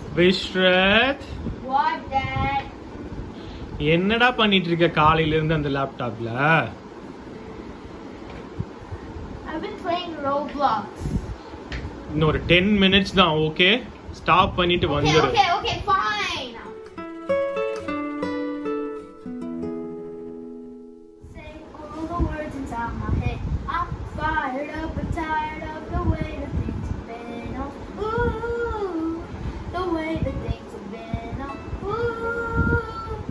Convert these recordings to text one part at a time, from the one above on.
விஸ்ரத் What that? என்னடா பண்ணிட்டு இருக்க காலையில இருந்து அந்த லேப்டாப்ல I've been playing Roblox. இன்னும் ஒரு டென் மினிட்ஸ் தான் ஓகே ஸ்டாப் பண்ணிட்டு Okay, வந்துரு okay, okay, fine. Say all the words inside my head. I'm fired up and tired of the way that things have been. Oh, ooh, the way that things have been. Oh, ooh.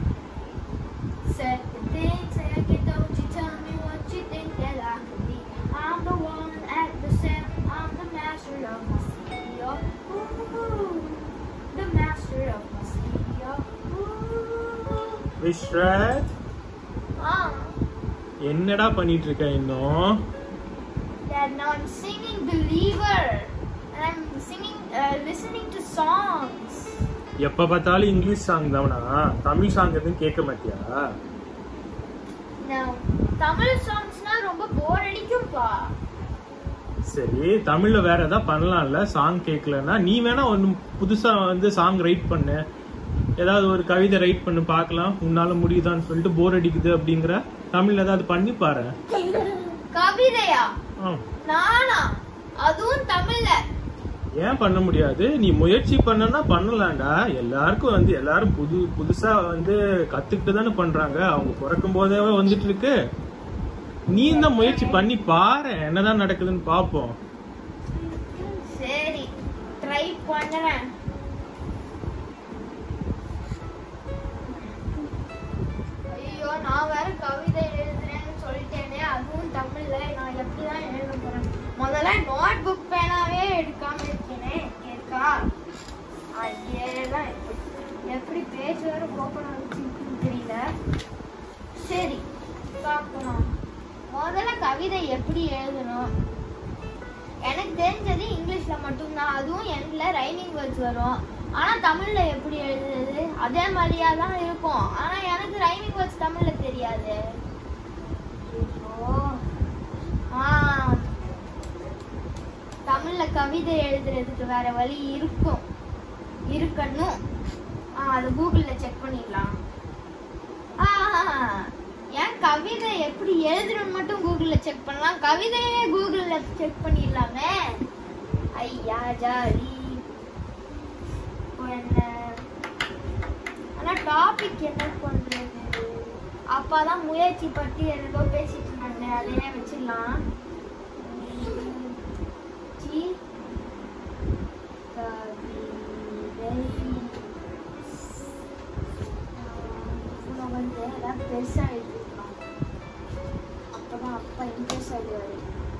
Second thing, second, don't you tell me what you think that I could be. I'm the one at the center. I'm the master of my CEO. Ooh, the master of my CEO. Ooh. விஸ்ரத் Ah, என்னடா பண்ணிட்டு இருக்க இன்னும் Dad, now I'm singing Believer. And I'm singing, uh, listening to songs. எப்ப பார்த்தாலும் English song தானா Tamil song எதுவும் கேட்க மாட்டியா Now, Tamil songs ரொம்ப போர் அடிக்கும்பா சரி தமிழ்ல வேற ஏதாவது பண்ணலாம்ல சாங் கேட்கலன்னா நீ வேணா ஒன்னு புதுசா வந்து சாங் ரைட் பண்ணு ஏதாவது ஒரு கவிதை ரைட் பண்ணு பார்க்கலாம் உன்னால முடியுதான்னு சொல்லிட்டு போர் அடிக்குது அப்படிங்கிற தமிழ்ல ஏதாவது பண்ணி பாரு கவிதையா ஆ. நானா அதுவும் தமிழ்ல ஏன் பண்ண முடியாது நீ முயற்சி பண்ணனா பண்ணலாம்டா எல்லாருக்கும் வந்து எல்லாரும் புது புதுசா வந்து கத்துக்கிட்டு தானே பண்றாங்க அவங்க பிறக்கும் போதே வந்துட்டு இருக்கு நீ தான் முயற்சி பண்ணி பாரு என்னதான் நடக்குதுன்னு பாப்போம் சரி ட்ரை பண்றேன் ஐயோ நான் வேற கவிதை எழுதுறேன்னு சொல்லிட்டேனே அதுவும் தமிழ்ல நான் எப்படிதான் எழுத போறேன் முதல்ல நோட் புக் பேனாவே எடுக்காம இருக்கேனே இருக்கா ஐயேதான் எப்படி பேஜ் வேற ஓப்பன் ஆகுச்சுன்னு தெரியல சரி பார்க்கலாம் முதல்ல கவிதை எப்படி எழுதணும் எனக்கு தெரிஞ்சது இங்கிலீஷ்ல மட்டும்தான் அதுவும் எண்ட்ல ரைமிங் வேர்ட்ஸ் வரும் ஆனா தமிழ்ல எப்படி எழுதுறது அதே மாதிரியா தான் இருக்கும் ஆனா எனக்கு ரைமிங் வேர்ட்ஸ் தமிழ்ல தெரியாது ஐயோ. ஆ, தமிழ்ல கவிதை எழுதுறதுக்கு வேற வழி இருக்கும் இருக்கணும் ஆ, அது கூகுள்ல செக் பண்ணிடலாம் ஆ, ஏன் கவிதை எப்படி எழுதுறோம்னு மட்டும் கூகுள்ல செக் பண்ணலாம் கவிதையே கூகுள்ல செக் பண்ணிடலாமே ஐயா ஜாலி இப்போ என்ன ஆனா டாபிக் என்ன பண்றது அப்பாதான் முயற்சி பத்தி ஏதோ பேசிட்டு இருந்தாங்க அதையே வச்சிடலாம் உம், சி, கவிதை இவ்வளோ வந்து எல்லாம் பெருசா எழுதிருக்கலாம் அப்பதான் அப்பா இன்ட்ரெஸ்ட் ஆகிடுவாரு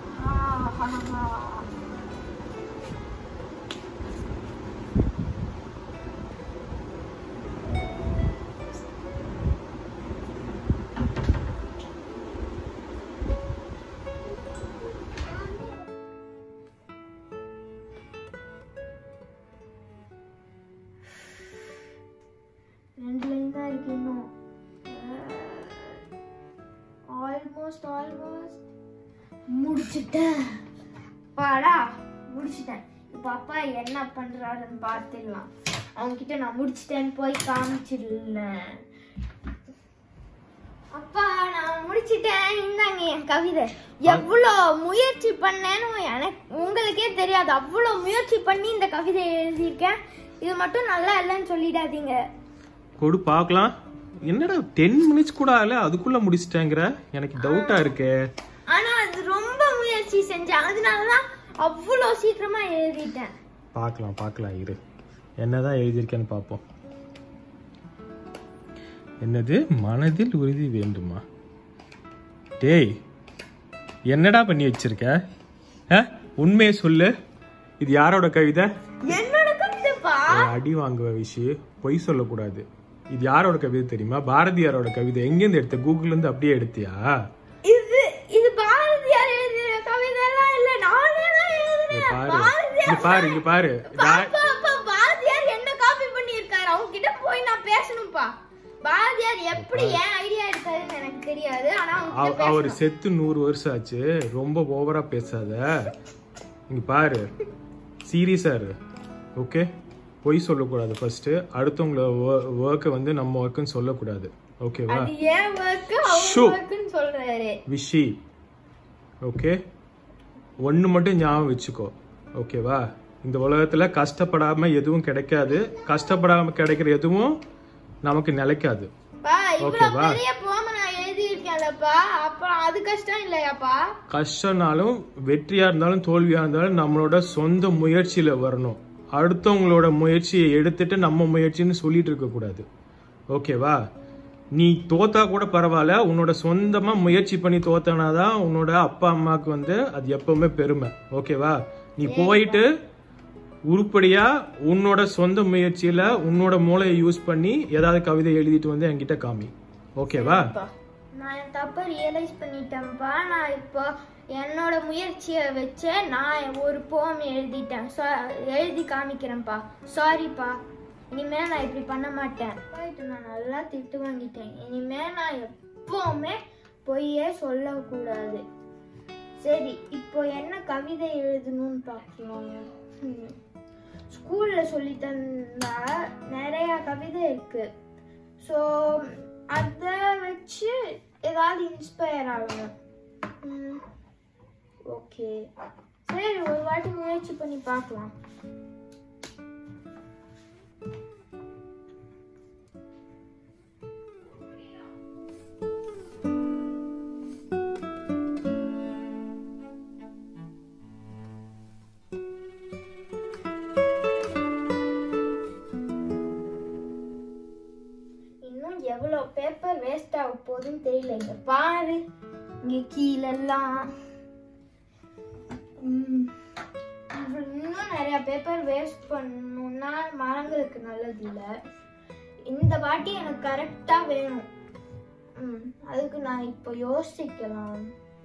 ரெண்டு லைன் தான் இருக்கு இன்னும் ஆல்மோஸ்ட் ஆல்மோஸ்ட் முடிச்சிட்டேன் பாடா முடிச்சிட்டேன் இப்போ அப்பா என்ன பண்றாருன்னு பார்த்துடலாம் அவங்க கிட்ட நான் முடிச்சிட்டேன்னு போய் காமிச்சிடல அப்பா நான் முடிச்சிட்டேன் இந்தாங்க என் கவிதை எவ்வளோ முயற்சி பண்ணேன்னு எனக்கு உங்களுக்கே தெரியாது அவ்வளோ முயற்சி பண்ணி இந்த கவிதையை எழுதியிருக்கேன் இது மட்டும் நல்லா இல்லைன்னு சொல்லிடாதீங்க கொடு பார்க்கலாம் என்னடா டென் மினிட்ஸ் கூட ஆகல அதுக்குள்ள முடிச்சிட்டேங்கிற எனக்கு டவுட்டா இருக்கே ஆனா அது ரொம்ப முயற்சி செஞ்சேன் அதனாலதான் அவ்வளோ சீக்கிரமா எழுதிட்டேன் பார்க்கலாம் பார்க்கலாம் இரு என்னதான் எழுதியிருக்கேன்னு பார்ப்போம் என்னது மனதில் உறுதி வேண்டுமா டேய் என்னடா பண்ணி வச்சிருக்க ஆ? உண்மையை சொல்லு இது யாரோட கவிதை என்னோட கவிதைப்பா ஏய், அடி வாங்குவ விஷயம் பொய் சொல்லக்கூடாது இது யாரோட கவிதை தெரியுமா பாரதியாரோட கவிதை எங்கேருந்து எடுத்த கூகுள்ல இருந்து அப்படியே எடுத்தியா இது இது பாரதியார் எழுதிய கவிதை எல்லாம் இல்ல நானே தான் இங்க எழுதினேன் பாரு இங்க பாரதியார் பாரு இங்க பாரு நான் அப்பா, அப்பா, பாரதியார் என்ன காப்பி பண்ணியிருக்காரு அவங்க கிட்ட போய் நான் பேசணும்ப்பா பாரதியார் எப்படி ஏன் ஐடியா எடுத்தாருன்னு எனக்கு தெரியாது ஆனா அவங்க அவ- கிட்ட அவர் பேசணும். செத்து நூறு வருஷம் ஆச்சு ரொம்ப ஓவரா பேசாத இங்க பாரு சீரியஸா இரு ஓகே பொய் சொல்லக்கூடாது ஃபர்ஸ்ட் அடுத்தவங்கள ஒர்க்கை வந்து நம்ம ஒர்க்குன்னு சொல்லக்கூடாது ஓகேவா அது ஏன் ஒர்க் ஷூ. அவங்க ஒர்க்குன்னு சொல்றாரு விஷி ஓகே ஒன்று மட்டும் ஞாபகம் வச்சுக்கோ ஓகேவா இந்த உலகத்தில் கஷ்டப்படாமல் எதுவும் கிடைக்காது கஷ்டப்படாமல் கிடைக்கிற எதுவும் நமக்கு நிலைக்காது பா இவ்வளவு ஓகேவா? பெரிய போம நான் எழுதி இருக்கேன்லப்பா அப்புறம் அது கஷ்டம் இல்லையாப்பா கஷ்டம்னாலும் வெற்றியாக இருந்தாலும் தோல்வியாக இருந்தாலும் நம்மளோட சொந்த முயற்சியில் வரணும் அடுத்தவங்களோட முயற்சியை எடுத்துட்டு நம்ம முயற்சின்னு சொல்லிட்டு இருக்கக்கூடாது ஓகேவா நீ தோத்தா கூட பரவாயில்ல உன்னோட சொந்தமா முயற்சி பண்ணி தோத்தனாதான் உன்னோட அப்பா அம்மாவுக்கு வந்து அது எப்பவுமே பெருமை ஓகேவா நீ போயிட்டு உருப்படியா உன்னோட சொந்த முயற்சியில உன்னோட மூளையை யூஸ் பண்ணி ஏதாவது கவிதை எழுதிட்டு வந்து என்கிட்ட காமி ஓகேவா நான் என் தப்பை ரியலைஸ் பண்ணிட்டேன்ப்பா நான் இப்போ என்னோட முயற்சியை வச்சு நான் ஒரு போம் எழுதிட்டேன் So, எழுதி காமிக்கிறேன்ப்பா சாரிப்பா இனிமே நான் இப்படி பண்ண மாட்டேன் போயிட்டு நான் நல்லா திட்டு வாங்கிட்டேன் இனிமே நான் எப்பவுமே பொய்யே சொல்லக்கூடாது சரி இப்போ என்ன கவிதை எழுதணும்னு பார்க்கலாம் ம். ஸ்கூல்ல சொல்லி தந்தா நிறைய கவிதை இருக்கு ஸோ அதை வச்சு ஏதாவது இன்ஸ்பயர் ஆகணும் ஓகே சரி ஒரு வாட்டி முயற்சி பண்ணி பார்க்கலாம் இன்னும் எவ்வளோ பேப்பர் வேஸ்ட் ஆக போகுதுன்னு தெரியல இங்க பாரு இங்க கீழெல்லாம் ம், இவ்வளவு- இன்னும் நிறைய பேப்பர் வேஸ்ட் பண்ணணும்னா மரங்களுக்கு நல்லது இல்லை இந்த வாட்டி எனக்கு கரெக்டா வேணும் ம், அதுக்கு நான் இப்போ யோசிக்கலாம்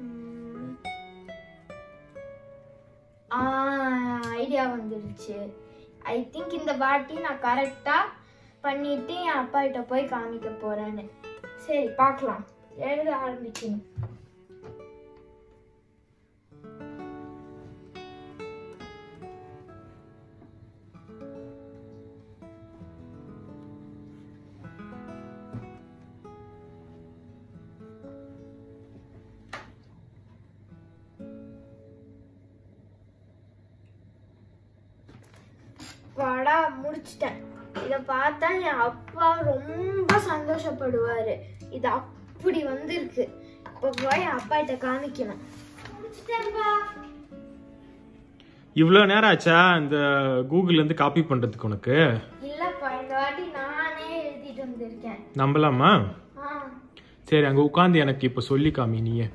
ஐடியா வந்துருச்சு ஐ திங்க் இந்த வாட்டி நான் கரெக்டா பண்ணிட்டு என் அப்பா கிட்ட போய் காமிக்க போறேன்னு சரி பார்க்கலாம் எழுத ஆரம்பிக்கணும் வாடா முடிச்சிட்டேன் இத பார்த்தா என் அப்பா ரொம்ப சந்தோஷப்படுவாரு இது அப்படி வந்திருக்கு இப்ப போய் என் அப்பா கிட்ட காமிக்கணும் முடிச்சிட்டேன்பா இவ்வளோ நேரம் ஆச்சா இந்த கூகுள்ல இருந்து காப்பி பண்றதுக்கு உனக்கு இல்லப்பா இந்த வாட்டி நானே எழுதிட்டு வந்திருக்கேன் நம்பலாமா ஆ சரி அங்க உட்காந்து எனக்கு இப்ப சொல்லி காமி நீயே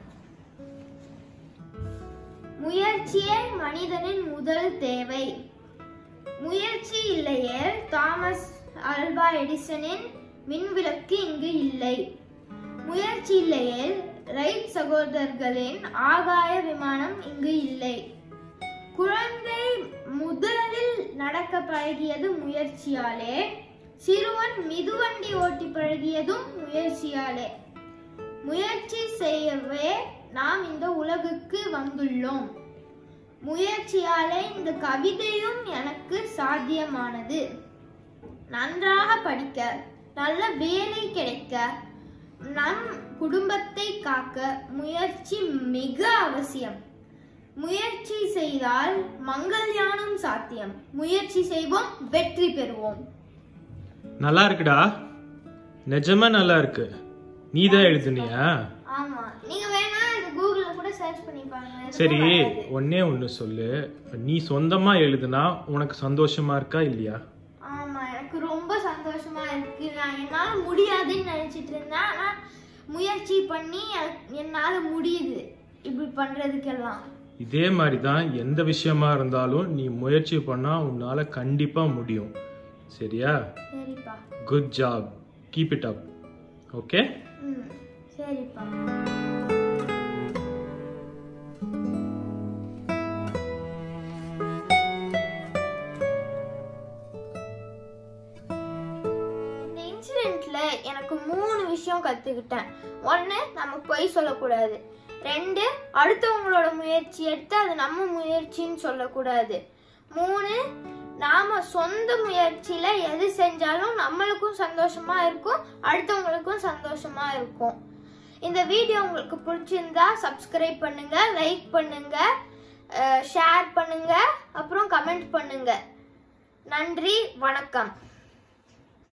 முயற்சியே மனிதனின் முதல் தேவை முயற்சி இல்லையே தாமஸ் ஆல்வா எடிசனின் மின்விளக்கு இங்கு இல்லை முயற்சி இல்லையே ரைட் சகோதரர்களின் ஆகாய விமானம் இங்கு இல்லை குழந்தை முதலில் நடக்க பழகியது முயற்சியாலே சிறுவன் மிதுவண்டி ஓட்டி பழகியதும் முயற்சியாலே முயற்சி செய்யவே நாம் இந்த உலகுக்கு வந்துள்ளோம் முயற்சியாலே இந்த கவிதையும் எனக்கு சாத்தியமானது நன்றாக படிக்க நல்ல வேலை கிடைக்க நம் குடும்பத்தை காக்க முயற்சி மிக அவசியம் முயற்சி செய்தால் மங்கள்யானும் சாத்தியம் முயற்சி செய்வோம் வெற்றி பெறுவோம் நல்லா இருக்குடா நிஜமா நல்லா இருக்கு நீ தான் எழுதுனியா ஆமா நீங்க வேணா இது கூகுள்ல கூட சர்ச் பண்ணி பாருங்க எதுவும் சரி வராது. ஒன்னே ஒன்று சொல்லு நீ சொந்தமா எழுதுனா உனக்கு சந்தோஷமா இருக்கா இல்லையா ஆமா எனக்கு ரொம்ப சந்தோஷமா இருக்கு நான் என்னால முடியாதுன்னு நினைச்சிட்டு இருந்தேன் ஆனா முயற்சி பண்ணி எனக்கு- என்னால முடியுது இப்படி பண்றதுக்கெல்லாம் இதே மாதிரி தான் எந்த விஷயமா இருந்தாலும் நீ முயற்சி பண்ணா உன்னால கண்டிப்பா முடியும் சரியா சரிப்பா good job keep it up okay ம் சரிப்பா இந்த இன்சிடென்ட்ல எனக்கு மூணு விஷயம் கத்துக்கிட்டேன் ஒன்று நம்ம பொய் சொல்லக்கூடாது ரெண்டு அடுத்தவங்களோட முயற்சி எடுத்து அது நம்ம முயற்சின்னு சொல்லக்கூடாது மூணு நாம சொந்த முயற்சியில எது செஞ்சாலும் நம்மளுக்கும் சந்தோஷமா இருக்கும் அடுத்தவங்களுக்கும் சந்தோஷமா இருக்கும் இந்த வீடியோ உங்களுக்கு பிடிச்சிருந்தா சப்ஸ்கிரைப் பண்ணுங்க லைக் பண்ணுங்க ஷேர் பண்ணுங்க அப்புறம் கமெண்ட் பண்ணுங்க நன்றி வணக்கம்